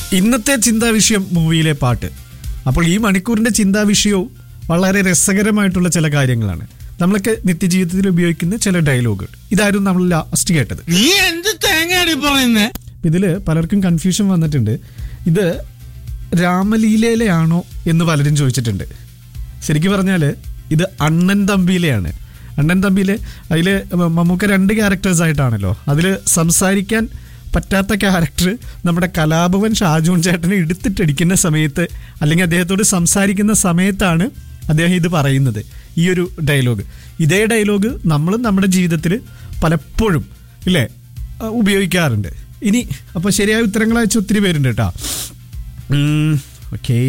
ഇന്നത്തെ ചിന്താവിഷയം മൂവിയിലെ പാട്ട് അപ്പോൾ ഈ മണിക്കൂറിന്റെ ചിന്താവിഷയവും വളരെ രസകരമായിട്ടുള്ള ചില കാര്യങ്ങളാണ് നമ്മളൊക്കെ നിത്യജീവിതത്തിൽ ഉപയോഗിക്കുന്ന ചില ഡയലോഗുകൾ ഇതായിരുന്നു നമ്മൾ ലാസ്റ്റ് കേട്ടത് നീ എന്ത് തേങ്ങയാടി പറയുന്നേ ഇതിൽ പലർക്കും കൺഫ്യൂഷൻ വന്നിട്ടുണ്ട് ഇത് രാമലീലയിലെയാണോ എന്ന് പലരും ചോദിച്ചിട്ടുണ്ട് ശരിക്കും പറഞ്ഞാൽ ഇത് അണ്ണൻ തമ്പിയിലെയാണ് അണ്ണൻ തമ്പിയിലെ അതിൽ മമ്മൂക്ക രണ്ട് ക്യാരക്ടേഴ്സ് ആയിട്ടാണല്ലോ അതിൽ സംസാരിക്കാൻ പറ്റാത്ത ക്യാരക്ടർ നമ്മുടെ കലാഭവൻ ഷാജോൺ ചേട്ടനെ എടുത്തിട്ടടിക്കുന്ന സമയത്ത് അല്ലെങ്കിൽ അദ്ദേഹത്തോട് സംസാരിക്കുന്ന സമയത്താണ് അദ്ദേഹം ഇത് പറയുന്നത് ഈ ഒരു ഡയലോഗ് ഇതേ ഡയലോഗ് നമ്മളും നമ്മുടെ ജീവിതത്തിൽ പലപ്പോഴും ഇല്ലേ ആ, ഉപയോഗിക്കാറുണ്ട് ഇനി അപ്പോൾ ശരിയായ ഉത്തരങ്ങൾ അയച്ച ഒത്തിരി പേരുണ്ട് കേട്ടോ ഓക്കെ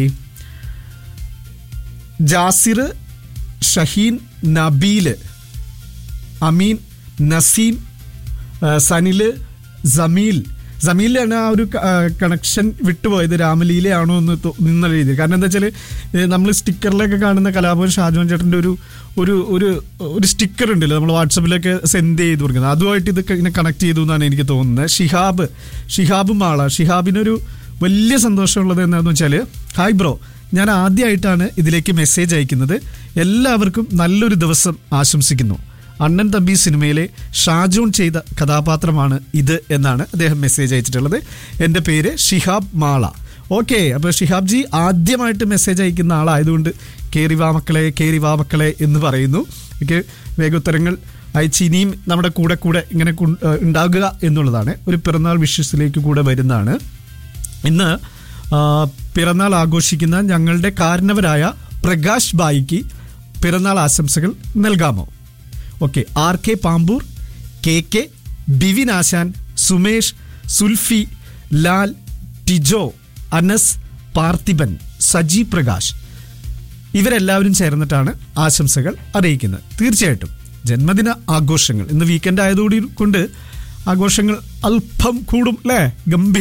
ജാസിർ ഷഹീൻ നബീല് അമീൻ നസീം ആ, സനില് ജമീൽ ജമീലാണ് ആ ഒരു കണക്ഷൻ വിട്ടുപോയത് രാമലീലയാണോ എന്ന് തോ- നിന്ന രീതിയിൽ കാരണം എന്താ വെച്ചാൽ നമ്മൾ സ്റ്റിക്കറിലൊക്കെ കാണുന്ന കലാഭവൻ ഷാജോൻ ചേട്ടൻ്റെ ഒരു ഒരു ഒരു ഒരു സ്റ്റിക്കർ ഉണ്ടല്ലോ നമ്മൾ വാട്സപ്പിലൊക്കെ സെൻഡ് ചെയ്ത് കൊടുക്കുന്നത് അതുമായിട്ട് ഇത് ഇങ്ങനെ കണക്ട് ചെയ്തു എന്നാണ് എനിക്ക് തോന്നുന്നത് ഷിഹാബ് ഷിഹാബ് മാള ഷിഹാബിനൊരു വലിയ സന്തോഷമുള്ളത് എന്താണെന്ന് വെച്ചാൽ ഹായ് ബ്രോ ഞാൻ ആദ്യമായിട്ടാണ് ഇതിലേക്ക് മെസ്സേജ് അയക്കുന്നത് എല്ലാവർക്കും നല്ലൊരു ദിവസം ആശംസിക്കുന്നു അണ്ണൻ തമ്പി സിനിമയിലെ ഷാജോൺ ചെയ്ത കഥാപാത്രമാണ് ഇത് എന്നാണ് അദ്ദേഹം മെസ്സേജ് അയച്ചിട്ടുള്ളത് എൻ്റെ പേര് ഷിഹാബ് മാള ഓക്കെ അപ്പോൾ ഷിഹാബ് ജി ആദ്യമായിട്ട് മെസ്സേജ് അയക്കുന്ന ആളായതുകൊണ്ട് കേറി വാ മക്കളെ കേറി വാ മക്കളെ എന്ന് പറയുന്നു ഓക്കെ വേഗോത്തരങ്ങൾ അയച്ച് ഇനിയും നമ്മുടെ കൂടെ കൂടെ ഇങ്ങനെ കൊ- ഏഹ് ഉണ്ടാകുക എന്നുള്ളതാണ് ഒരു പിറന്നാൾ വിശ്വസിലേക്ക് കൂടെ വരുന്നതാണ് ഇന്ന് ആ, പിറന്നാൾ ആഘോഷിക്കുന്ന ഞങ്ങളുടെ കാരണവരായ പ്രകാശ് ബായിക്ക് പിറന്നാൾ ആശംസകൾ നൽകാമോ okay R K Pampoor K K Bivin Ashan Sumesh Sulfi Lal Tijo Anas Parthiban Saji Prakash ഇവരെല്ലാവരും ചേർന്നിട്ടാണ് ആശംസകൾ അറിയിക്കുന്നത് തീർച്ചയായിട്ടും ജന്മദിന ആഘോഷങ്ങൾ ഇന്ന് വീക്കെൻഡ് ആയതോടി കൊണ്ട് ആഘോഷങ്ങൾ അല്പം കൂടും അല്ലേ ഗംഭീര